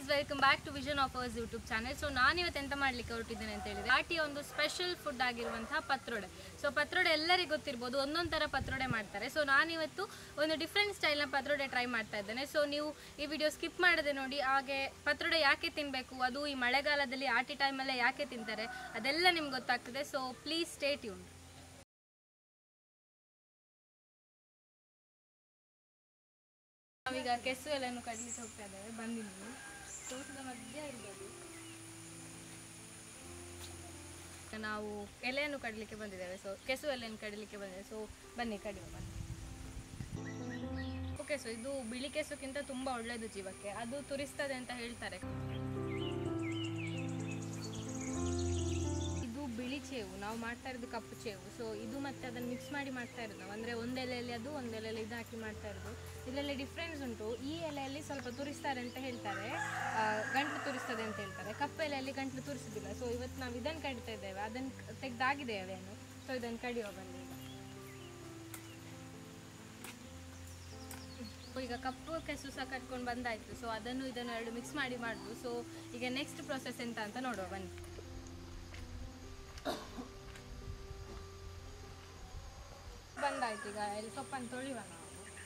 Welcome back to vision of ours YouTube channel so ನಾನು ಇವತ್ತು ಎಂತ ಮಾಡ್ಲಿಕ್ಕೆ ಹೊರಟಿದ್ದೇನೆ ಅಂತ ಹೇಳಿದ್ರೆ ಆಟಿಯ ಒಂದು ಸ್ಪೆಷಲ್ ಫುಡ್ ಆಗಿರುವಂತಹ ಪತ್ರೊಡೆ ಸೊ ಪತ್ರೊಡೆ ಎಲ್ಲರಿಗೂ ಗೊತ್ತಿರ್ಬೋದು ಒಂದೊಂದು ಥರ ಪತ್ರೊಡೆ ಮಾಡ್ತಾರೆ ಸೊ ನಾನಿವತ್ತು ಒಂದು ಡಿಫ್ರೆಂಟ್ ಸ್ಟೈಲ್ನ ಪತ್ರೊಡೆ ಟ್ರೈ ಮಾಡ್ತಾ ಇದ್ದೇನೆ ಸೊ ನೀವು ಈ ವಿಡಿಯೋ ಸ್ಕಿಪ್ ಮಾಡದೆ ನೋಡಿ ಹಾಗೆ ಪತ್ರೊಡೆ ಯಾಕೆ ತಿನ್ನಬೇಕು ಅದು ಈ ಮಳೆಗಾಲದಲ್ಲಿ ಆಟಿ ಟೈಮಲ್ಲೇ ಯಾಕೆ ತಿಂತಾರೆ ಅದೆಲ್ಲ ನಿಮ್ಗೆ ಗೊತ್ತಾಗ್ತದೆ ಸೊ ಪ್ಲೀಸ್ ಸ್ಟೇಟ್ ಯೂನ್ ನಾವೀಗ ಕೆಸು ಎಲ್ಲನೂ ಕಡ್ಲಿಕ್ಕೆ ಹೋಗ್ತಾ ಇದ್ದೇವೆ ಬಂದಿದ್ವಿ ತೋಟದ ಮಧ್ಯೆ ಇರ್ಬೋದು ನಾವು ಎಲೆಯನ್ನು ಕಡಲಿಕ್ಕೆ ಬಂದಿದ್ದೇವೆ ಸೊ ಕೆಸು ಎಲೆಯನ್ನು ಕಡಲಿಕ್ಕೆ ಬಂದಿದ್ದೇವೆ ಸೊ ಬನ್ನಿ ಕಡಿಯುವ ಬನ್ನಿ ಓಕೆ ಸೊ ಇದು ಬಿಳಿ ಕೆಸುಕ್ಕಿಂತ ತುಂಬ ಒಳ್ಳೆಯದು ಜೀವಕ್ಕೆ ಅದು ತುರಿಸ್ತದೆ ಅಂತ ಹೇಳ್ತಾರೆ ಇದು ಬಿಳಿ ಚೇವು ನಾವು ಮಾಡ್ತಾ ಇರೋದು ಕಪ್ಪು ಚೇವು ಸೊ ಇದು ಮತ್ತೆ ಅದನ್ನು ಮಿಕ್ಸ್ ಮಾಡಿ ಮಾಡ್ತಾ ಇರೋದು ನಾವು ಅಂದರೆ ಒಂದು ಎಲೆಯಲ್ಲಿ ಅದು ಒಂದು ಎಲೆಯಲ್ಲಿ ಇದು ಹಾಕಿ ಮಾಡ್ತಾ ಇರೋದು ಇದರಲ್ಲಿ ಡಿಫ್ರೆನ್ಸ್ ಉಂಟು ಈ ಎಲೆಯಲ್ಲಿ ಸ್ವಲ್ಪ ತುರಿಸ್ತಾರೆ ಅಂತ ಹೇಳ್ತಾರೆ ಆ, ಗಂಟ್ಲು ತುರಿಸ್ತದೆ ಅಂತ ಹೇಳ್ತಾರೆ ಕಪ್ಪು ಎಲೆಯಲ್ಲಿ ಗಂಟ್ಲು ತುರಿಸೋದಿಲ್ಲ ಸೊ ಇವತ್ತು ನಾವು ಇದನ್ನು ಕಡಿತಾ ಇದ್ದೇವೆ ಅದನ್ನು ತೆಗೆದಾಗಿದೆ ಎಲೆಯನ್ನು ಸೊ ಇದನ್ನು ಕಡಿಯುವ ಬನ್ನಿ ಈಗ ಈಗ ಕಪ್ಪು ಕೆಸು ಸಹ ಕಟ್ಕೊಂಡು ಬಂದಾಯ್ತು ಸೊ ಅದನ್ನು ಇದನ್ನು ಎರಡು ಮಿಕ್ಸ್ ಮಾಡಿ ಮಾಡುದು ಸೊ ಈಗ ನೆಕ್ಸ್ಟ್ ಪ್ರೊಸೆಸ್ ಎಂತ ಅಂತ ನೋಡುವ ಬನ್ನಿ ಬಂದಾಯ್ತು ಈಗ ಇಲ್ಲಿ ಸೊಪ್ಪನ್ನು ತೊಳಿವ ನಾವು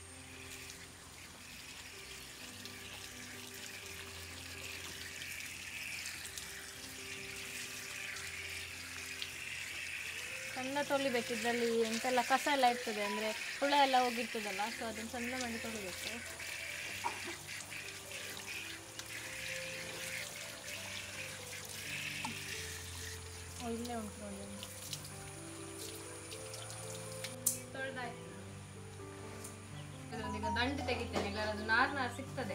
ಸಣ್ಣ ತೊಳಿಬೇಕು ಇದರಲ್ಲಿ ಎಂತೆಲ್ಲ ಕಸ ಎಲ್ಲ ಇರ್ತದೆ ಅಂದರೆ ಹುಳ ಎಲ್ಲ ಹೋಗಿರ್ತದಲ್ಲ ಸೊ ಅದನ್ನು ಸಣ್ಣ ಮಾಡಿ ತೊಳಿಬೇಕು ಓ, ಇಲ್ಲೇ ಉಂಟು ನೋಡಿ ಒಂದು. ತೊಳ್ದಾಯ್ತು ಇದರೊಂದು ಈಗ ದಂಡು ತೆಗಿತೇನೆ ಇಲ್ಲ ಅದು ನಾರು ನಾರು ಸಿಗ್ತದೆ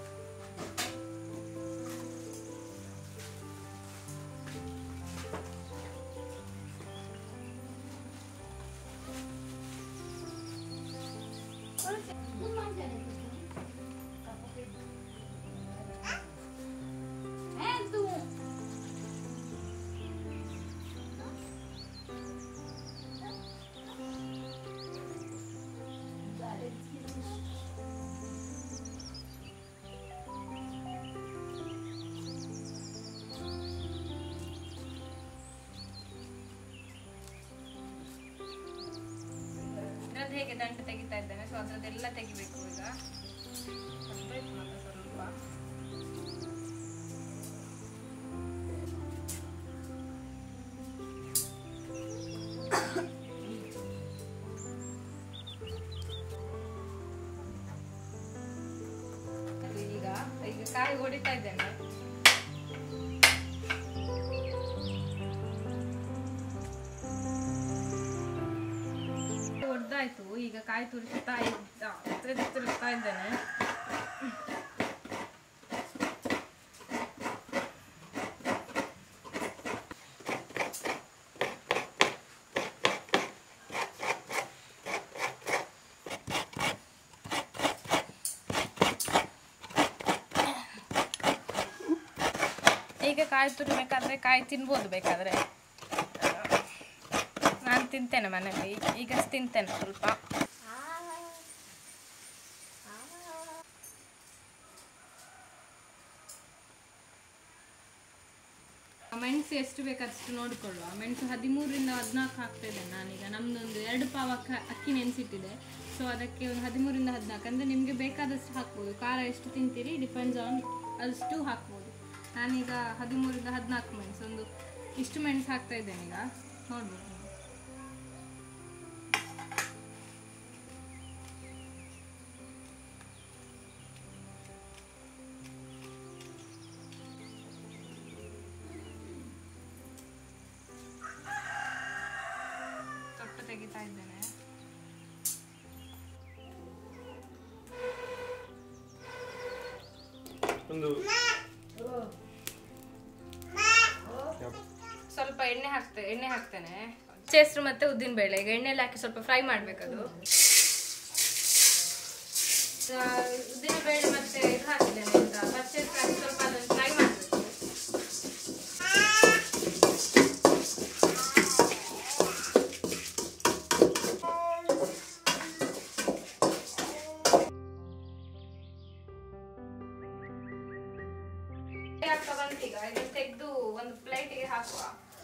ಇದ್ರದ್ದು ಹೇಗೆ ದಂಟು ತೆಗಿತಾ ಇದ್ದೇನೆ ಸೊ ಅದ್ರದ್ದೆಲ್ಲ ತೆಗಿಬೇಕು ಈಗ ಬರ್ಬೇಕು ಮಾತ್ರ ಸ್ವಲ್ಪ ಈಗ ಈಗ ಕಾಯಿ ಹೊಡಿತಾ ಇದ್ದೇನೆ ಹೊಡ್ದಾಯ್ತು ಈಗ ಕಾಯಿ ತುರಿಸ್ತಾ ಇದ್ದ ತುರಿದು ತುರಿಸ್ತಾ ಇದ್ದೇನೆ ಈಗ ಕಾಯಿ ತುರಿಬೇಕಾದ್ರೆ ಕಾಯಿ ತಿನ್ಬೋದು ಬೇಕಾದ್ರೆ ನಾನು ತಿಂತೇನೆ ಮನೇಲಿ ಈಗ ತಿಂತೇನೆ ಸ್ವಲ್ಪ ಮೆಣಸು ಎಷ್ಟು ಬೇಕಷ್ಟು ನೋಡಿಕೊಳ್ಳುವ ಮೆಣಸು ಹದಿಮೂರರಿಂದ ಹದಿನಾಲ್ಕು ಹಾಕ್ತಾ ಇದ್ದೇನೆ ನಾನೀಗ ನಮ್ದೊಂದು ಎರಡು ಪಾವ ಅಕ್ಕ- ಅಕ್ಕಿ ನೆನೆಸಿಟ್ಟಿದೆ ಸೊ ಅದಕ್ಕೆ ಒಂದು ಹದಿಮೂರಿಂದ ಹದಿನಾಲ್ಕು ಅಂದರೆ ನಿಮಗೆ ಬೇಕಾದಷ್ಟು ಹಾಕ್ಬೋದು ಖಾರ ಎಷ್ಟು ತಿಂತೀರಿ ಡಿಪೆಂಡ್ಸ್ ಆನ್ ಅಷ್ಟು ಹಾಕ್ಬೋದು ನಾನೀಗ ಹದಿಮೂರಿಂದ ಹದಿನಾಲ್ಕು ಮೆಣಸು ಒಂದು ಇಷ್ಟು ಮೆಣಸು ಹಾಕ್ತಾ ಇದ್ದೇನೆ ಈಗ ನೋಡ್ಬೋದು ನೀವು. ತೊಟ್ಟು ತೆಗಿತಾ ಇದ್ದೇನೆ ಒಂದು ಸ್ವಲ್ಪ ಎಣ್ಣೆ ಹಾಕ್ತೆ ಎಣ್ಣೆ ಹಾಕ್ತೇನೆ ಹೆಸರು ಮತ್ತೆ ಉದ್ದಿನ ಬೇಳೆ ಈಗ ಎಣ್ಣೆಲಿ ಹಾಕಿ ಸ್ವಲ್ಪ ಫ್ರೈ ಮಾಡ್ಬೇಕದು ಆ, ಉದ್ದಿನ ಬೇಳೆ ಮತ್ತೆ ಇದು ಹಾಕಿದ್ದೇನೆ ಎಂತ ಪಚ್ಚೆ ಹೆಸ್ರು ಹಾಕಿ ಸ್ವಲ್ಪ ಅದನ್ನು ಫ್ರೈ ಮಾಡಬೇಕು ಹಾಕುವ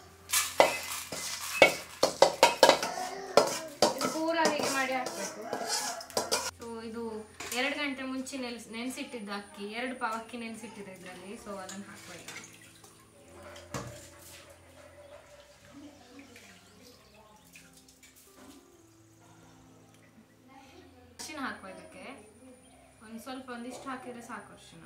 ಇದು ಪೂರ ಹೀಗೆ ಮಾಡಿ ಹಾಕ್ಬೇಕು ಸೊ ಇದು ಎರಡು ಗಂಟೆ ಮುಂಚೆ ನೆನ್ಸ್ ನೆನೆಸಿಟ್ಟಿದ್ದ ಅಕ್ಕಿ ಎರಡು ಪಾವ್ ಅಕ್ಕಿ ನೆನೆಸಿಟ್ಟಿದೆ ಇದರಲ್ಲಿ ಸೊ ಅದನ್ನು ಹಾಕ್ಬೇಕು ಅರಿಶಿನ ಹಾಕುವ ಇದಕ್ಕೆ ಒಂದು ಸ್ವಲ್ಪ ಒಂದಿಷ್ಟು ಹಾಕಿದ್ರೆ ಸಾಕು ಅರಿಶಿನ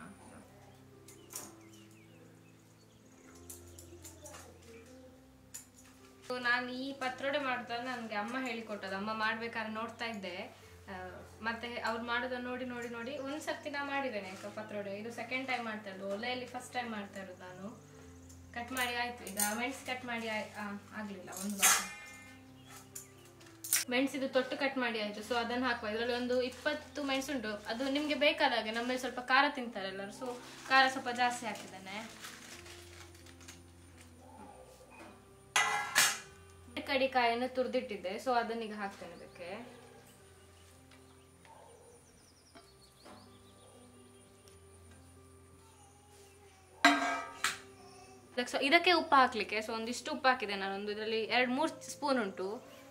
ಸೊ ನಾನು ಈ ಪತ್ರೊಡೆ ಮಾಡ್ತಾ ನನಗೆ ಅಮ್ಮ ಹೇಳಿಕೊಟ್ಟದ್ದು ಅಮ್ಮ ಮಾಡ್ಬೇಕಾದ್ರೆ ನೋಡ್ತಾ ಇದ್ದೆ ಆ, ಮತ್ತೆ ಅವ್ರು ಮಾಡೋದನ್ನ ನೋಡಿ ನೋಡಿ ನೋಡಿ ಒಂದ್ ಸರ್ತಿ ನಾ ಮಾಡಿದ್ದೇನೆ ಕ- ಪತ್ರೊಡೆ ಇದು ಸೆಕೆಂಡ್ ಟೈಮ್ ಮಾಡ್ತಾ ಇರೋದು ಒಲೆಯಲ್ಲಿ ಫಸ್ಟ್ ಟೈಮ್ ಮಾಡ್ತಾ ಇರೋದು ನಾನು ಕಟ್ ಮಾಡಿ ಆಯ್ತು ಈಗ ಮೆಣಸು ಕಟ್ ಮಾಡಿ ಆಯ್- ಆ, ಆಗ್ಲಿಲ್ಲ ಒಂದು ಭಾಗ ಮೆಣಸಿದು ತೊಟ್ಟು ಕಟ್ ಮಾಡಿ ಆಯ್ತು ಸೊ ಅದನ್ನು ಹಾಕುವ ಇದರಲ್ಲಿ ಒಂದು ಇಪ್ಪತ್ತು ಮೆಣಸುಂಟು ಅದು ನಿಮ್ಗೆ ಬೇಕಾದ ಹಾಗೆ ನಮ್ಮಲ್ಲಿ ಸ್ವಲ್ಪ ಖಾರ ತಿಂತಾರೆ ಎಲ್ಲರೂ ಸೊ ಖಾರ ಸ್ವಲ್ಪ ಜಾಸ್ತಿ ಹಾಕಿದ್ದೇನೆ ಕಡಿಕಾಯನ್ನು ತುರಿದಿಟ್ಟಿದ್ದೆ ಸೊ ಅದನ್ನೀಗ ಹಾಕ್ತೇನೆ ಇದಕ್ಕೆ ಇದಕ್ಕೆ ಸೊ- ಇದಕ್ಕೆ ಉಪ್ಪು ಹಾಕ್ಲಿಕ್ಕೆ ಸೊ ಒಂದಿಷ್ಟು ಉಪ್ಪು ಹಾಕಿದೆ ನಾನೊಂದು ಇದರಲ್ಲಿ ಎರಡು ಮೂರು ಸ್ಪೂನ್ ಉಂಟು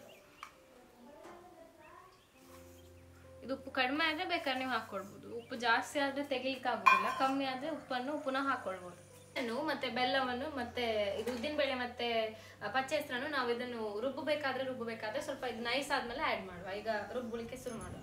ಇದು ಉಪ್ಪು ಕಡಿಮೆ ಆದರೆ ಬೇಕಾದ್ರೆ ನೀವು ಹಾಕ್ಕೊಳ್ಬೋದು ಉಪ್ಪು ಜಾಸ್ತಿ ಆದರೆ ತೆಗಿಲಿಕ್ಕೆ ಆಗೋದಿಲ್ಲ ಕಮ್ಮಿ ಆದರೆ ಉಪ್ಪನ್ನು ಪುನಃ ಹಾಕ್ಕೊಳ್ಬೋದು ಇದನ್ನು ಮತ್ತೆ ಬೆಲ್ಲವನ್ನು ಮತ್ತೆ ಇದು ಉದ್ದಿನಬೇಳೆ ಮತ್ತೆ ಆ, ಪಚ್ಚೆ ಹೆಸರನ್ನು ನಾವು ಇದನ್ನು ರುಬ್ಬಬೇಕಾದ್ರೆ ರುಬ್ಬಬೇಕಾದ್ರೆ ಸ್ವಲ್ಪ ಇದು ನೈಸ್ ಆದ್ಮೇಲೆ ಆ್ಯಡ್ ಮಾಡುವ ಈಗ ರುಬ್ಬಲಿಕ್ಕೆ ಶುರು ಮಾಡುವ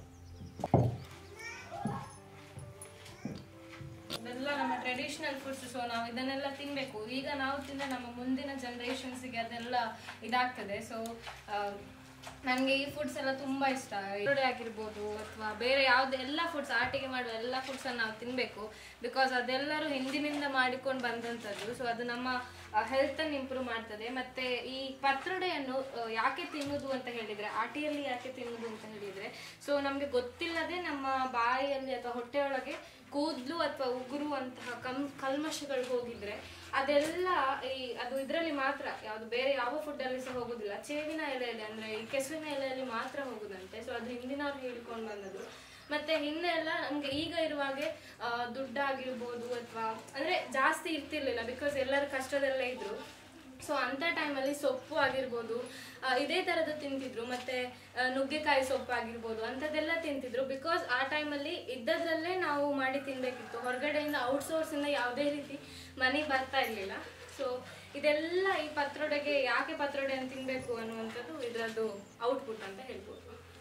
ಇದೆಲ್ಲ ನಮ್ಮ ಟ್ರೆಡಿಷನಲ್ ಫುಡ್ಸ್ ಸೊ ನಾವು ಇದನ್ನೆಲ್ಲ ತಿನ್ಬೇಕು ಈಗ ನಾವು ತಿಂದ್ರೆ ನಮ್ಮ ಮುಂದಿನ ಜನರೇಷನ್ಸ್ಗೆ ಅದೆಲ್ಲ ಇದಾಗ್ತದೆ ಸೊ ನನಗೆ ಈ ಫುಡ್ಸ್ ಎಲ್ಲ ತುಂಬಾ ಇಷ್ಟ ಈರುಳ್ಳಿ ಆಗಿರ್ಬೋದು ಅಥವಾ ಬೇರೆ ಯಾವ್ದು ಎಲ್ಲ ಫುಡ್ಸ್ ಆಟಿಗೆ ಮಾಡುವ ಎಲ್ಲ ಫುಡ್ಸ್ ನಾವು ತಿನ್ಬೇಕು ಬಿಕಾಸ್ ಅದೆಲ್ಲರೂ ಹಿಂದಿನಿಂದ ಮಾಡಿಕೊಂಡು ಬಂದಂಥದ್ದು ಸೊ ಅದು ನಮ್ಮ ಹೆಲ್ತ್ ಅನ್ನು ಇಂಪ್ರೂವ್ ಮಾಡ್ತದೆ ಮತ್ತೆ ಈ ಪತ್ರೊಡೆಯನ್ನು ಆ, ಯಾಕೆ ತಿನ್ನುವುದು ಅಂತ ಹೇಳಿದ್ರೆ ಆಟಿಯಲ್ಲಿ ಯಾಕೆ ತಿನ್ನುವುದು ಅಂತ ಹೇಳಿದ್ರೆ ಸೊ ನಮ್ಗೆ ಗೊತ್ತಿಲ್ಲದೆ ನಮ್ಮ ಬಾಯಿಯಲ್ಲಿ ಅಥವಾ ಹೊಟ್ಟೆಯೊಳಗೆ ಕೂದಲು ಅಥವಾ ಉಗುರು ಅಂತಹ ಕಮ್ ಕಲ್ಮಶಗಳು ಹೋಗಿದ್ರೆ ಅದೆಲ್ಲ ಈ ಅದು ಇದರಲ್ಲಿ ಮಾತ್ರ ಯಾವುದು ಬೇರೆ ಯಾವ ಫುಡ್ ಅಲ್ಲಿ ಸಹ ಹೋಗುದಿಲ್ಲ ಚೇವಿನ ಎಲೆಯಲ್ಲಿ ಅಂದ್ರೆ ಈ ಕೆಸುವಿನ ಎಲೆಯಲ್ಲಿ ಮಾತ್ರ ಹೋಗುದಂತೆ ಸೊ ಅದು ಹಿಂದಿನವ್ರು ಹೇಳಿಕೊಂಡು ಬಂದದ್ದು ಮತ್ತೆ ಹಿಂದೆ ಎಲ್ಲ ನಮ್ಗೆ ಈಗ ಇರುವಾಗೆ ಆ, ದುಡ್ಡಾಗಿರ್ಬೋದು ಅಥವಾ ಅಂದ್ರೆ ಜಾಸ್ತಿ ಇರ್ತಿರ್ಲಿಲ್ಲ ಬಿಕಾಸ್ ಎಲ್ಲರೂ ಕಷ್ಟದಲ್ಲೇ ಇದ್ರು ಸೊ ಅಂಥ ಟೈಮಲ್ಲಿ ಸೊಪ್ಪು ಆಗಿರ್ಬೋದು ಆ, ಇದೇ ಥರದ್ದು ತಿಂತಿದ್ರು ಮತ್ತೆ ಆ, ನುಗ್ಗೆಕಾಯಿ ಸೊಪ್ಪು ಆಗಿರ್ಬೋದು ಅಂಥದ್ದೆಲ್ಲ ತಿಂತಿದ್ರು ಬಿಕಾಸ್ ಆ ಟೈಮಲ್ಲಿ ಇದ್ದದ್ರಲ್ಲೇ ನಾವು ಮಾಡಿ ತಿನ್ಬೇಕಿತ್ತು ಹೊರಗಡೆಯಿಂದ ಔಟ್ಸೋರ್ಸಿಂದ ಯಾವುದೇ ರೀತಿ ಮನಿ ಬರ್ತಾ ಇರಲಿಲ್ಲ ಸೊ ಇದೆಲ್ಲ ಈ ಪತ್ರೊಡೆಗೆ ಯಾಕೆ ಪತ್ರೊಡೆ ಅಂತ ತಿನ್ಬೇಕು ಅನ್ನುವಂಥದ್ದು ಇದರದ್ದು ಔಟ್ಪುಟ್ ಅಂತ ಹೇಳ್ಬೋದು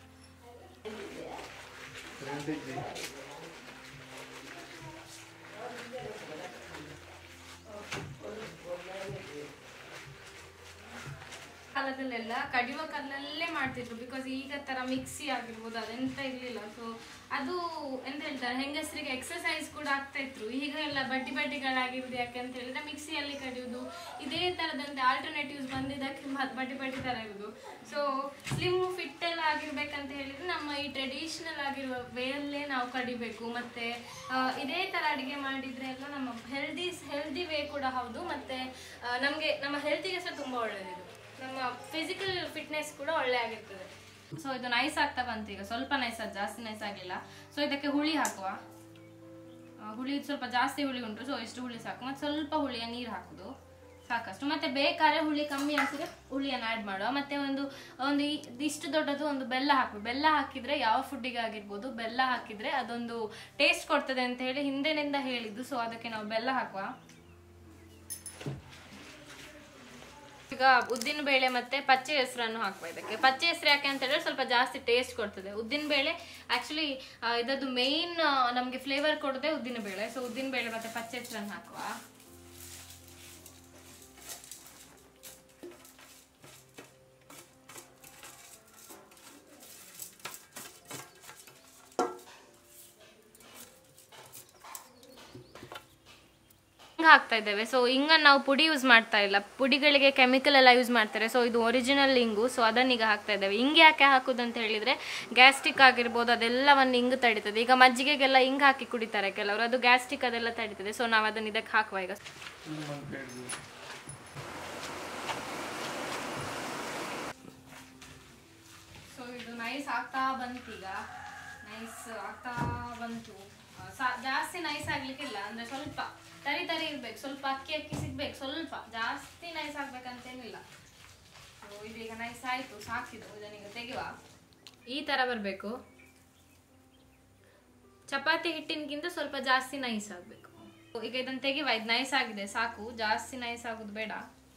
ಕಾಲದಲ್ಲೆಲ್ಲ ಕಡಿಯುವ ಕಲ್ಲಲ್ಲೇ ಮಾಡ್ತಿದ್ರು ಬಿಕಾಸ್ ಈಗ ತರ ಮಿಕ್ಸಿ ಆಗಿರ್ಬೋದು ಅದೆಂತ ಇರ್ಲಿಲ್ಲ ಸೊ ಅದು ಎಂತ ಹೇಳ್ತಾರೆ ಹೆಂಗಸರಿಗೆ ಎಕ್ಸರ್ಸೈಸ್ ಕೂಡ ಆಗ್ತಾ ಇತ್ತು ಈಗ ಎಲ್ಲ ಬಡ್ಡಿ ಬಡ್ಡಿಗಳಾಗಿರುವುದು ಯಾಕೆ ಅಂತ ಹೇಳಿದ್ರೆ ಮಿಕ್ಸಿಯಲ್ಲಿ ಕಡಿಯುವುದು ಇದೇ ತರದಂತೆ ಆಲ್ಟರ್ನೇಟಿವ್ಸ್ ಬಂದಿದ್ದಕ್ಕೆ ಮ- ಬಡ್ಡಿ ಬಡ್ಡಿ ತರ ಇರುವುದು ಸೊ ಸ್ಲಿಮ್ ಫಿಟ್ ಎಲ್ಲ ಆಗಿರ್ಬೇಕಂತ ಹೇಳಿದ್ರೆ ನಮ್ಮ ಈ ಟ್ರೆಡಿಷನಲ್ ಆಗಿರುವ ವೇಯಲ್ಲೇ ನಾವು ಕಡಿಬೇಕು ಮತ್ತೆ ಆ, ಇದೇ ತರ ಅಡಿಗೆ ಮಾಡಿದ್ರೆ ಎಲ್ಲ ನಮ್ಮ ಹೆಲ್ದಿ ಹೆಲ್ದಿ ವೇ ಕೂಡ ಹೌದು ಮತ್ತೆ ಆ, ನಮ್ಗೆ ನಮ್ಮ ಹೆಲ್ತಿಗೆ ಸಹ ತುಂಬಾ ಒಳ್ಳೆಯದು ನಮ್ಮ ಫಿಸಿಕಲ್ ಫಿಟ್ನೆಸ್ ಕೂಡ ಒಳ್ಳೆ ಆಗಿರ್ತದೆ ಸೊ ಇದು ನೈಸ್ ಆಗ್ತಾ ಬಂತು ಈಗ ಸ್ವಲ್ಪ ನೈಸ್ ಆದ ಜಾಸ್ತಿ ನೈಸ್ ಆಗಿಲ್ಲ ಸೊ ಇದಕ್ಕೆ ಹುಳಿ ಹಾಕುವ ಆ, ಹುಳಿ ಸ್ವಲ್ಪ ಜಾಸ್ತಿ ಹುಳಿ ಉಂಟು ಸೊ ಎಷ್ಟು ಹುಳಿ ಸಾಕು ಮತ್ತೆ ಸ್ವಲ್ಪ ಹುಳಿಯ ನೀರು ಹಾಕುದು ಸಾಕಷ್ಟು ಮತ್ತೆ ಬೇಕಾದ್ರೆ ಹುಳಿ ಕಮ್ಮಿ ಅನ್ಸಿದ್ರೆ ಹುಳಿಯನ್ನು ಆ್ಯಡ್ ಮಾಡುವ ಮತ್ತೆ ಒಂದು ಒಂದು ಇ- ಇಷ್ಟು ದೊಡ್ಡದು ಒಂದು ಬೆಲ್ಲ ಹಾಕುವ ಬೆಲ್ಲ ಹಾಕಿದ್ರೆ ಯಾವ ಫುಡ್ಡಿಗೆ ಆಗಿರ್ಬೋದು ಬೆಲ್ಲ ಹಾಕಿದ್ರೆ ಅದೊಂದು ಟೇಸ್ಟ್ ಕೊಡ್ತದೆ ಅಂತ ಹೇಳಿ ಹಿಂದೆನಿಂದ ಹೇಳಿದ್ದು ಸೊ ಅದಕ್ಕೆ ನಾವು ಬೆಲ್ಲ ಹಾಕುವ ಈಗ ಉದ್ದಿನ ಬೇಳೆ ಮತ್ತೆ ಪಚ್ಚೆ ಹೆಸರನ್ನು ಹಾಕುವ ಇದಕ್ಕೆ ಪಚ್ಚೆ ಹೆಸರು ಯಾಕೆ ಅಂತ ಹೇಳಿದ್ರೆ ಸ್ವಲ್ಪ ಜಾಸ್ತಿ ಟೇಸ್ಟ್ ಕೊಡ್ತದೆ ಉದ್ದಿನ ಬೇಳೆ ಆಕ್ಚುಲಿ ಇದದ್ದು ಮೇನ್ ನಮಗೆ ಫ್ಲೇವರ್ ಕೊಡೋದೇ ಉದ್ದಿನ ಬೇಳೆ ಸೊ ಉದ್ದಿನ ಬೇಳೆ ಮತ್ತೆ ಪಚ್ಚೆ ಹೆಸರನ್ನು ಹಾಕುವ ಹಿಂಗ ಹಾಕ್ತಾ ಇದ್ದೇವೆ ಸೊ ಹಿಂಗನ್ನು ನಾವು ಪುಡಿ ಯೂಸ್ ಮಾಡ್ತಾ ಇಲ್ಲ ಪುಡಿಗಳಿಗೆ ಕೆಮಿಕಲ್ ಎಲ್ಲ ಯೂಸ್ ಮಾಡ್ತಾರೆ ಸೊ ಇದು ಒರಿಜಿನಲ್ ಹಿಂಗು ಸೊ ಅದನ್ನೀಗ ಹಾಕ್ತಾ ಇದ್ದೇವೆ ಹಿಂಗೆ ಯಾಕೆ ಹಾಕುದು ಅಂತ ಹೇಳಿದ್ರೆ ಗ್ಯಾಸ್ಟ್ರಿಕ್ ಆಗಿರ್ಬೋದು ಅದೆಲ್ಲವನ್ನು ಹಿಂಗು ತಡಿತದೆ ಈಗ ಮಜ್ಜಿಗೆಗೆಲ್ಲ ಹಿಂಗೆ ಹಾಕಿ ಕುಡಿತಾರೆ ಕೆಲವರು ಅದು ಗ್ಯಾಸ್ಟ್ರಿಕ್ ಅದೆಲ್ಲ ತಡಿತದೆ ಸೊ ನಾವು ಅದನ್ನ ಇದಕ್ಕೆ ಹಾಕುವ ಈಗ ಸೊ ಇದು ನೈಸ್ ಆಗ್ತಾ ಬಂತೀಗ ನೈಸ್ ಆಗ್ತಾ ಬಂತು ಆ, ಸಾ- ಜಾಸ್ತಿ ನೈಸ್ ಆಗ್ಲಿಕ್ಕಿಲ್ಲ ಅಂದ್ರೆ ಸ್ವಲ್ಪ ತರಿ ತರಿ ಇರ್ಬೇಕು ಸ್ವಲ್ಪ ಅಕ್ಕಿ ಅಕ್ಕಿ ಸಿಗ್ಬೇಕು ಸ್ವಲ್ಪ ಜಾಸ್ತಿ ನೈಸ್ ಆಗ್ಬೇಕಂತೇನಿಲ್ಲ ಸೊ ಇದೀಗ ನೈಸ್ ಆಯ್ತು ಸಾಕಿದು ಇದನ್ನೀಗ ತೆಗೆಯುವ ಈ ತರ ಬರಬೇಕು ಚಪಾತಿ ಹಿಟ್ಟಿನಗಿಂತ ಸ್ವಲ್ಪ ಜಾಸ್ತಿ ನೈಸ್ ಆಗಬೇಕು ಈಗ ಇದನ್ನ ತೆಗೆಯುವ ಇದು ನೈಸ್ ಆಗಿದೆ ಸಾಕು ಜಾಸ್ತಿ ನೈಸ್ ಆಗೋದು ಬೇಡ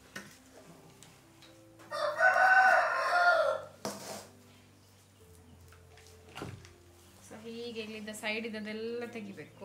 ಸೊ ಹೀಗೆ ಇಲ್ಲಿದ್ದ ಸೈಡ್ ಇದ್ದದೆಲ್ಲ ತೆಗಿಬೇಕು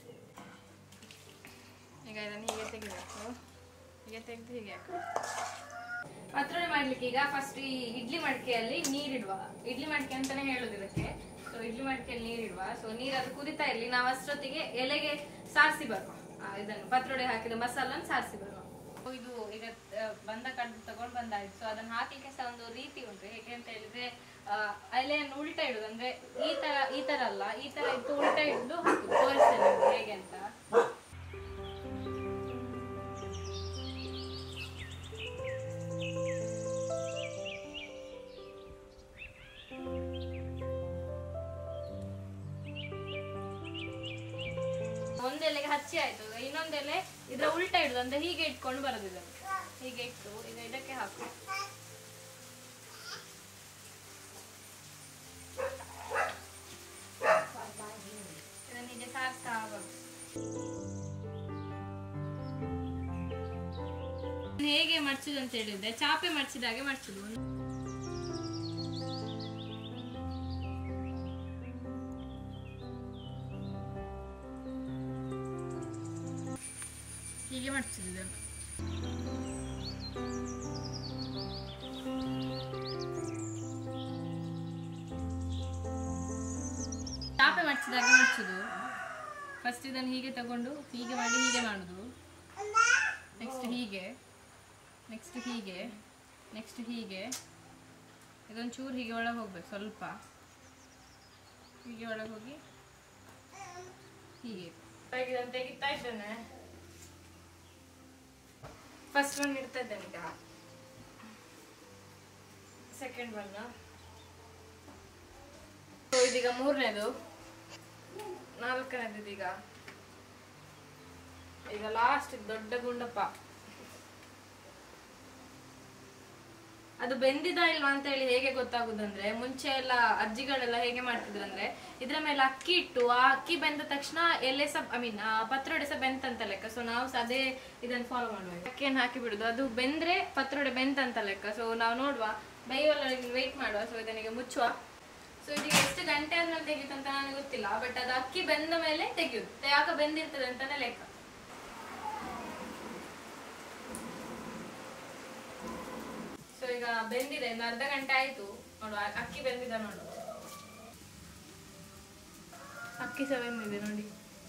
ಈಗ ಇದನ್ನು ಹೀಗೆ ತೆಗಿಬೇಕು ಹೀಗೆ ತೆಗೆದು ಹೀಗೆ ಹಾಕಬೇಕು ಪತ್ರೊಡೆ ಮಾಡ್ಲಿಕ್ಕೆ ಈಗ ಫಸ್ಟ್ ಈ ಇಡ್ಲಿ ಮಡಿಕೆಯಲ್ಲಿ ನೀರಿಡುವ ಇಡ್ಲಿ ಮಡಿಕೆ ಅಂತಾನೆ ಹೇಳುದು ಇದಕ್ಕೆ ಸೊ ಇಡ್ಲಿ ಮಡಿಕೆಯಲ್ಲಿ ನೀರಿಡುವ ಸೊ ನೀರು ಅದು ಕುದಿತಾ ಇರ್ಲಿ ನಾವು ಅಷ್ಟೊತ್ತಿಗೆ ಎಲೆಗೆ ಸಾರಿಸಿ ಬರುವ ಆ, ಇದನ್ನು ಪತ್ರೊಡೆ ಹಾಕಿದ ಮಸಾಲನ್ನು ಸಾರಿಸಿ ಬರುವ ಸೊ ಇದು ಈಗ ಆ, ಬಂದ ಕಡ್ದು ತಗೊಂಡು ಬಂದಾಯ್ತು ಸೊ ಅದನ್ನ ಹಾಕ್ಲಿಕ್ಕೆ ಸಹ ಒಂದು ರೀತಿ ಉಂಟು ಹೇಗೆ ಅಂತ ಹೇಳಿದ್ರೆ ಆ, ಎಲೆಯನ್ನು ಉಲ್ಟಾ ಇಡುದು ಅಂದ್ರೆ ಈ ತರ ಈ ತರ ಅಲ್ಲ ಈ ತರ ಇಟ್ಟು ಉಲ್ಟಾ ಇಡುದು ಹಾಕುದು ತೋರಿಸ್ತೇನೆ ನಿಮ್ಗೆ ಹೇಗೆ ಅಂತ ಒಂದ್ ಎಲೆಗೆ ಹಚ್ಚಿ ಆಯ್ತು ಈಗ ಇನ್ನೊಂದ್ ಎಲೆ ಇದ್ರ ಉಲ್ಟಾ ಇಡುದು ಅಂದ್ರೆ ಹೀಗೆ ಇಟ್ಕೊಂಡು ಬರೋದು ಇದನ್ನು ಹೀಗೆ ಇಟ್ಟು ಈಗ ಇದಕ್ಕೆ ಹಾಕು ಇದನ್ನ ಹೀಗೆ ಸಾರಿಸ್ತಾ ಬರುದು ಹೇಗೆ ಮಡ್ಚುದು ಅಂತ ಹೇಳಿದ್ರೆ ಚಾಪೆ ಮಡ್ಚಿದಾಗೆ ಮಡ್ಚುದು ಹೀಗೆ ಮಡ್ಚುದು ಇದನ್ನು ಚಾಪೆ ಮಡ್ಚಿದಾಗ ಮಡ್ಚುದು ಫಸ್ಟ್ ಇದನ್ನು ಹೀಗೆ ತಗೊಂಡು ಹೀಗೆ ಮಾಡಿ ಹೀಗೆ ಮಾಡುದು ನೆಕ್ಸ್ಟ್ ಹೀಗೆ ನೆಕ್ಸ್ಟ್ ಹೀಗೆ ನೆಕ್ಸ್ಟ್ ಹೀಗೆ ಇದೊಂದು ಚೂರು ಹೀಗೆ ಒಳಗೆ ಹೋಗ್ಬೇಕು ಸ್ವಲ್ಪ ಹೀಗೆ ಒಳಗೆ ಹೋಗಿ ಹೀಗೆ ಹಾಗೆ ಇದನ್ನು ತೆಗಿತಾ ಇದ್ದೇನೆ ಫಸ್ಟ್ ಒನ್ ಇಡ್ತಾ ಇದ್ದೇನೆ ಈಗ ಸೆಕೆಂಡ್ ಒನ್ ಇದೀಗ ಮೂರನೇದು ನಾಲ್ಕನೇದು ಇದೀಗ ಈಗ ಲಾಸ್ಟ್ ದೊಡ್ಡ ಗುಂಡಪ್ಪ ಅದು ಬೆಂದಿದ ಇಲ್ವಾ ಅಂತ ಹೇಳಿ ಹೇಗೆ ಗೊತ್ತಾಗುದಂದ್ರೆ ಮುಂಚೆ ಎಲ್ಲ ಅಜ್ಜಿಗಳೆಲ್ಲ ಹೇಗೆ ಮಾಡ್ತಿದ್ರು ಅಂದ್ರೆ ಇದ್ರ ಮೇಲೆ ಅಕ್ಕಿ ಇಟ್ಟು ಆ ಅಕ್ಕಿ ಬೆಂದ ತಕ್ಷಣ ಎಲೆ ಸಹ ಐ ಮೀನ್ ಪತ್ರೊಡೆ ಸಹ ಬೆಂತಂತ ಲೆಕ್ಕ ಸೊ ನಾವು ಸಹ ಅದೇ ಇದನ್ನ ಫಾಲೋ ಮಾಡುವ ಅಕ್ಕಿಯನ್ನು ಹಾಕಿ ಬಿಡುದು ಅದು ಬೆಂದ್ರೆ ಪತ್ರೊಡೆ ಬೆಂತಂತ ಲೆಕ್ಕ ಸೊ ನಾವು ನೋಡುವ ಬೈವಲ್ಲ ವೆಯ್ಟ್ ಮಾಡುವ ಸೊ ಇದನಿಗೆ ಮುಚ್ಚುವ ಸೊ ಇದೀಗ ಎಷ್ಟು ಗಂಟೆ ಆದ್ಮೇಲೆ ತೆಗಿಯುತ್ತೆ ಅಂತ ನನಗೆ ಗೊತ್ತಿಲ್ಲ ಬಟ್ ಅದು ಅಕ್ಕಿ ಬೆಂದ ಮೇಲೆ ತೆಗಿಯುದು ಯಾಕ ಬೆಂದಿರ್ತದೆ ಅಂತಾನೆ ಲೆಕ್ಕ ಸೊ ಈಗ ಬೆಂದಿದೆ ಇನ್ನು ಅರ್ಧ ಗಂಟೆ ಆಯ್ತು ನೋಡು ಆ- ಅಕ್ಕಿ ಬೆಂದಿದೆ ನೋಡು ಅಕ್ಕಿ ಸಹ ಬೆಂದಿದೆ ನೋಡಿ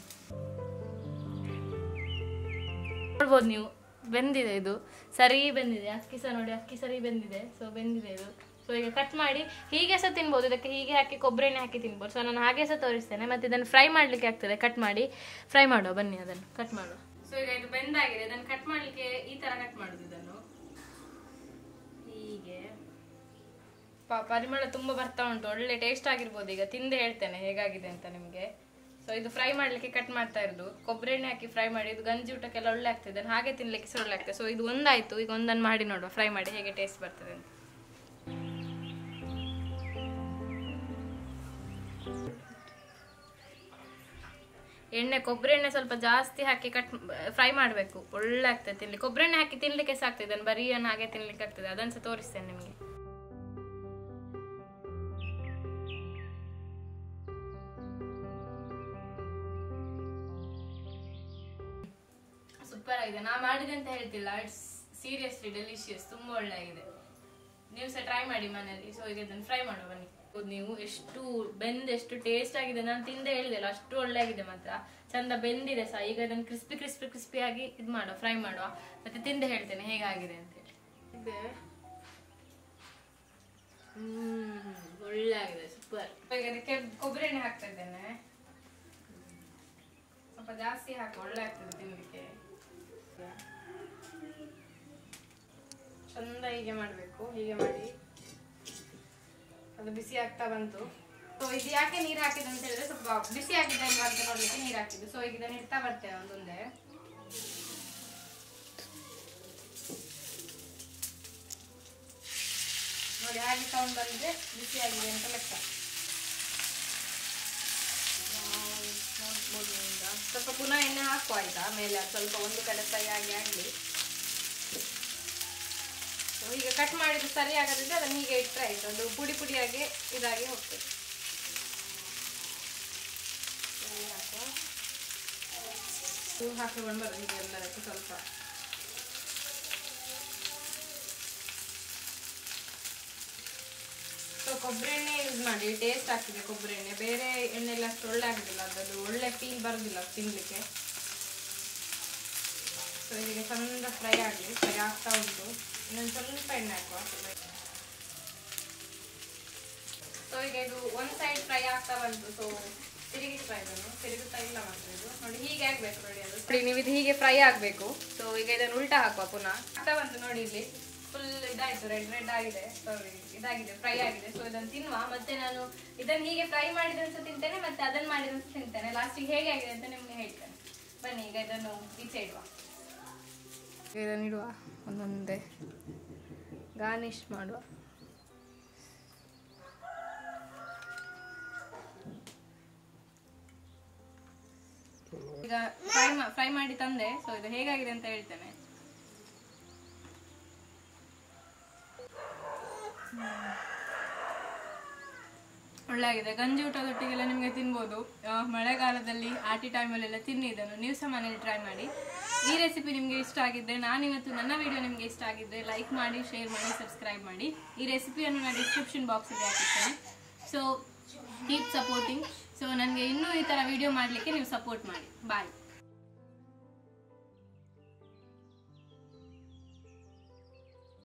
ನೋಡ್ಬೋದು ನೀವು ಬೆಂದಿದೆ ಇದು ಸರಿ ಬೆಂದಿದೆ ಅಕ್ಕಿ ಸಹ ನೋಡಿ ಅಕ್ಕಿ ಸರಿ ಬೆಂದಿದೆ ಸೊ ಬೆಂದಿದೆ ಇದು ಸೊ ಈಗ ಕಟ್ ಮಾಡಿ ಹೀಗೆ ಸಹ ತಿನ್ಬೋದು ಇದಕ್ಕೆ ಹೀಗೆ ಹಾಕಿ ಕೊಬ್ಬರಿ ಎಣ್ಣೆ ಹಾಕಿ ತಿನ್ಬೋದು ಸೊ ನಾನು ಹಾಗೆ ಸಹ ತೋರಿಸ್ತೇನೆ ಮತ್ತೆ ಇದನ್ನು ಫ್ರೈ ಮಾಡ್ಲಿಕ್ಕೆ ಆಗ್ತದೆ ಕಟ್ ಮಾಡಿ ಫ್ರೈ ಮಾಡುವ ಬನ್ನಿ ಅದನ್ನು ಕಟ್ ಮಾಡುವ ಸೊ ಈಗ ಇದು ಬೆಂದಾಗಿದೆ ಇದನ್ನು ಕಟ್ ಮಾಡ್ಲಿಕ್ಕೆ ಈ ತರ ಕಟ್ ಮಾಡುದು ಇದನ್ನು ಹೀಗೆ ಪ- ಪರಿಮಳ ತುಂಬಾ ಬರ್ತಾ ಉಂಟು ಒಳ್ಳೆ ಟೇಸ್ಟ್ ಆಗಿರ್ಬೋದು ಈಗ ತಿಂದೆ ಹೇಳ್ತೇನೆ ಹೇಗಾಗಿದೆ ಅಂತ ನಿಮಗೆ ಸೊ ಇದು ಫ್ರೈ ಮಾಡ್ಲಿಕ್ಕೆ ಕಟ್ ಮಾಡ್ತಾ ಇರೋದು ಕೊಬ್ಬರಿ ಎಣ್ಣೆ ಹಾಕಿ ಫ್ರೈ ಮಾಡಿ ಇದು ಗಂಜಿ ಊಟಕ್ಕೆಲ್ಲ ಒಳ್ಳೆ ಆಗ್ತದೆ ಇದನ್ನ ಹಾಗೆ ತಿನ್ಲಿಕ್ಕೆ ಸಹ ಒಳ್ಳೆ ಆಗ್ತದೆ ಸೊ ಇದು ಒಂದಾಯ್ತು ಈಗ ಒಂದನ್ನು ಮಾಡಿ ನೋಡುವ ಫ್ರೈ ಮಾಡಿ ಹೇಗೆ ಟೇಸ್ಟ್ ಬರ್ತದೆ ಅಂತ ಎಣ್ಣೆ ಕೊಬ್ಬರಿ ಎಣ್ಣೆ ಸ್ವಲ್ಪ ಜಾಸ್ತಿ ಹಾಕಿ ಕಟ್ ಫ್ರೈ ಮಾಡಬೇಕು ಒಳ್ಳೆ ಆಗ್ತದೆ ತಿನ್ಲಿ ಕೊಬ್ಬರಿ ಎಣ್ಣೆ ಹಾಕಿ ತಿನ್ಲಿಕ್ಕೆ ಸಹ ಆಗ್ತದೆ ಇದನ್ನು ಬರೀ ಅನ್ನ ಹಾಗೆ ತಿನ್ಲಿಕ್ಕೆ ಆಗ್ತದೆ ಅದನ್ನು ಸಹ ತೋರಿಸ್ತೇನೆ ನಿಮಗೆ ಸೂಪರ್ ಆಗಿದೆ ನಾ ಮಾಡಿದೆ ಅಂತ ಹೇಳ್ತಿಲ್ಲ ಇಟ್ಸ್ ಸೀರಿಯಸ್ಲಿ ಡೆಲಿಷಿಯಸ್ ತುಂಬಾ ಒಳ್ಳೆ ಆಗಿದೆ ನೀವು ಸಹ ಟ್ರೈ ಮಾಡಿ ಮನೆಯಲ್ಲಿ ಸೊ ಈಗ ಇದನ್ನು ಫ್ರೈ ಮಾಡುವ ಬನ್ನಿ ಹೌದು ನೀವು ಎಷ್ಟು ಬೆಂದ್ ಎಷ್ಟು ಟೇಸ್ಟ್ ಆಗಿದೆ ನಾನು ತಿಂದೆ ಹೇಳಿದೆಲ್ಲ ಅಷ್ಟು ಒಳ್ಳೆ ಆಗಿದೆ ಮಾತ್ರ ಚಂದ ಬೆಂದಿದೆ ಸಹ ಈಗ ಇದನ್ನು ಕ್ರಿಸ್ಪಿ ಕ್ರಿಸ್ಪಿ ಕ್ರಿಸ್ಪಿ ಆಗಿ ಇದು ಮಾಡುವ ಫ್ರೈ ಮಾಡುವ ಮತ್ತೆ ತಿಂದೆ ಹೇಳ್ತೇನೆ ಹೇಗಾಗಿದೆ ಅಂತ ಹೇಳಿ ಇದೆ ಹ್ಮ್ ಒಳ್ಳೆ ಆಗಿದೆ ಸೂಪರ್ ಈಗ ಅದಕ್ಕೆ ಕೊಬ್ಬರಿ ಎಣ್ಣೆ ಹಾಕ್ತಾ ಇದ್ದೇನೆ ಸ್ವಲ್ಪ ಜಾಸ್ತಿ ಹಾಕಿ ಒಳ್ಳೆ ಆಗ್ತದೆ ತಿನ್ಲಿಕ್ಕೆ ಚಂದ ಹೀಗೆ ಮಾಡಬೇಕು ಹೀಗೆ ಮಾಡಿ ಅದು ಬಿಸಿ ಆಗ್ತಾ ಬಂತು ಸೊ ಇದು ಯಾಕೆ ನೀರು ಹಾಕಿದ್ದು ಅಂತ ಹೇಳಿದ್ರೆ ಸ್ವಲ್ಪ ಬಿಸಿ ಆಗಿದೆ ಅಲ್ವಾ ಅಂತ ನೋಡ್ಲಿಕ್ಕೆ ನೀರು ಹಾಕಿದ್ದು ಸೊ ಈಗ ಇದನ್ನ ಇಡ್ತಾ ಬರ್ತೇವೆ ಒಂದೊಂದೇ ನೋಡಿ ಹಾಗೆ ಸೌಂಡ್ ಬಂದ್ರೆ ಬಿಸಿ ಆಗಿದೆ ಅಂತ ಲೆಕ್ಕ ನಾವು ನೋಡ್ಬೋದು ಈಗ. ಸ್ವಲ್ಪ ಪುನಃ ಎಣ್ಣೆ ಹಾಕುವ ಆಯ್ತಾ ಮೇಲೆ ಅದು ಸ್ವಲ್ಪ ಒಂದು ಕಡೆ ಫ್ರೈ ಆಗಿ ಆಗಲಿ ಈಗ ಕಟ್ ಮಾಡಿದ್ದು ಸರಿ ಆಗದಿದ್ರೆ ಅದನ್ನ ಹೀಗೆ ಇಟ್ಟರೆ ಆಯ್ತು ಅದು ಪುಡಿ ಪುಡಿಯಾಗಿ ಇದಾಗಿ ಹೋಗ್ತದೆ ಸರಿ ಹಾಕುವ. ಇದು ಹಾಕಿಕೊಂಡು ಬರೋದು ಹೀಗೆ ಎಲ್ಲದಕ್ಕೂ ಸ್ವಲ್ಪ ಸೊ ಕೊಬ್ಬರಿ ಎಣ್ಣೆ ಯೂಸ್ ಮಾಡಿ ಟೇಸ್ಟ್ ಆಗ್ತಿದೆ ಕೊಬ್ಬರಿ ಎಣ್ಣೆ ಬೇರೆ ಎಣ್ಣೆ ಎಲ್ಲ ಅಷ್ಟು ಒಳ್ಳೆ ಆಗುದಿಲ್ಲ ಅದರದ್ದು ಒಳ್ಳೆ ಫೀಲ್ ಬರುದಿಲ್ಲ ತಿನ್ಲಿಕ್ಕೆ ಸೊ ಇದಕ್ಕೆ ಚಂದ ಫ್ರೈ ಆಗಲಿ ಫ್ರೈ ಆಗ್ತಾ ಉಂಟು ಇನ್ನೊಂದು ಸ್ವಲ್ಪ ಎಣ್ಣೆ ಹಾಕುವ ಸೊ ಈಗ ಇದು ಒಂದು ಸೈಡ್ ಫ್ರೈ ಆಗ್ತಾ ಬಂತು ಸೊ ತಿರುಗಿಸ್ತಾ ಇದನ್ನು ತಿರುಗುತ್ತಾ ಇಲ್ಲ ಮಾತ್ರ ಇದು ನೋಡಿ ಹೀಗೆ ಆಗ್ಬೇಕು ನೋಡಿ ಅದು ನೋಡಿ ನೀವು ಇದು ಹೀಗೆ ಫ್ರೈ ಆಗಬೇಕು ಸೊ ಈಗ ಇದನ್ನು ಉಲ್ಟಾ ಹಾಕುವ ಪುನಃ ಆಗ್ತಾ ಬಂತು ನೋಡಿ ಇಲ್ಲಿ ಫುಲ್ ಇದಾಯ್ತು ರೆಡ್ ರೆಡ್ ಆಗಿದೆ ಸಾರಿ ಇದಾಗಿದೆ ಫ್ರೈ ಆಗಿದೆ ಸೊ ಇದನ್ನು ತಿನ್ನುವ ಮತ್ತೆ ನಾನು ಇದನ್ನು ಹೀಗೆ ಫ್ರೈ ಮಾಡಿದಂತ ತಿಂತೇನೆ ಮತ್ತೆ ಅದನ್ನು ಮಾಡಿದಂತ ತಿಂತೇನೆ ಲಾಸ್ಟಿಗೆ ಹೇಗೆ ಆಗಿದೆ ಅಂತ ನಿಮ್ಗೆ ಹೇಳ್ತೇನೆ ಬನ್ನಿ ಈಗ ಇದನ್ನು ಈಚೆ ಇಡುವ ಇದನ್ನು ಇಡುವ ಒಂದೊಂದೇ ಗಾರ್ನಿಶ್ ಮಾಡುವ ಈಗ ಫ್ರೈ ಫ್ರೈ ಮಾಡಿ ತಂದೆ ಸೊ ಇದು ಹೇಗಾಗಿದೆ ಅಂತ ಹೇಳ್ತೇನೆ ಒಳ್ಳೆ ಆಗಿದೆ ಗಂಜಿ ಊಟದೊಟ್ಟಿಗೆಲ್ಲ ನಿಮಗೆ ತಿನ್ಬೋದು ಆ, ಮಳೆಗಾಲದಲ್ಲಿ ಆಟಿ ಟೈಮಲ್ಲೆಲ್ಲ ತಿನ್ನಿ ಇದನ್ನು ನೀವು ಸಹ ಮನೇಲಿ ಟ್ರೈ ಮಾಡಿ ಈ ರೆಸಿಪಿ ನಿಮಗೆ ಇಷ್ಟ ಆಗಿದ್ದರೆ ನಾನಿವತ್ತು ನನ್ನ ವಿಡಿಯೋ ನಿಮಗೆ ಇಷ್ಟ ಆಗಿದ್ದರೆ ಲೈಕ್ ಮಾಡಿ ಶೇರ್ ಮಾಡಿ ಸಬ್ಸ್ಕ್ರೈಬ್ ಮಾಡಿ ಈ ರೆಸಿಪಿಯನ್ನು ನಾನು ಡಿಸ್ಕ್ರಿಪ್ಷನ್ ಬಾಕ್ಸಲ್ಲಿ ಹಾಕಿರ್ತೇನೆ ಸೊ ಕೀಪ್ ಸಪೋರ್ಟಿಂಗ್ ಸೊ ನನಗೆ ಇನ್ನೂ ಈ ಥರ ವಿಡಿಯೋ ಮಾಡಲಿಕ್ಕೆ ನೀವು ಸಪೋರ್ಟ್ ಮಾಡಿ ಬಾಯ್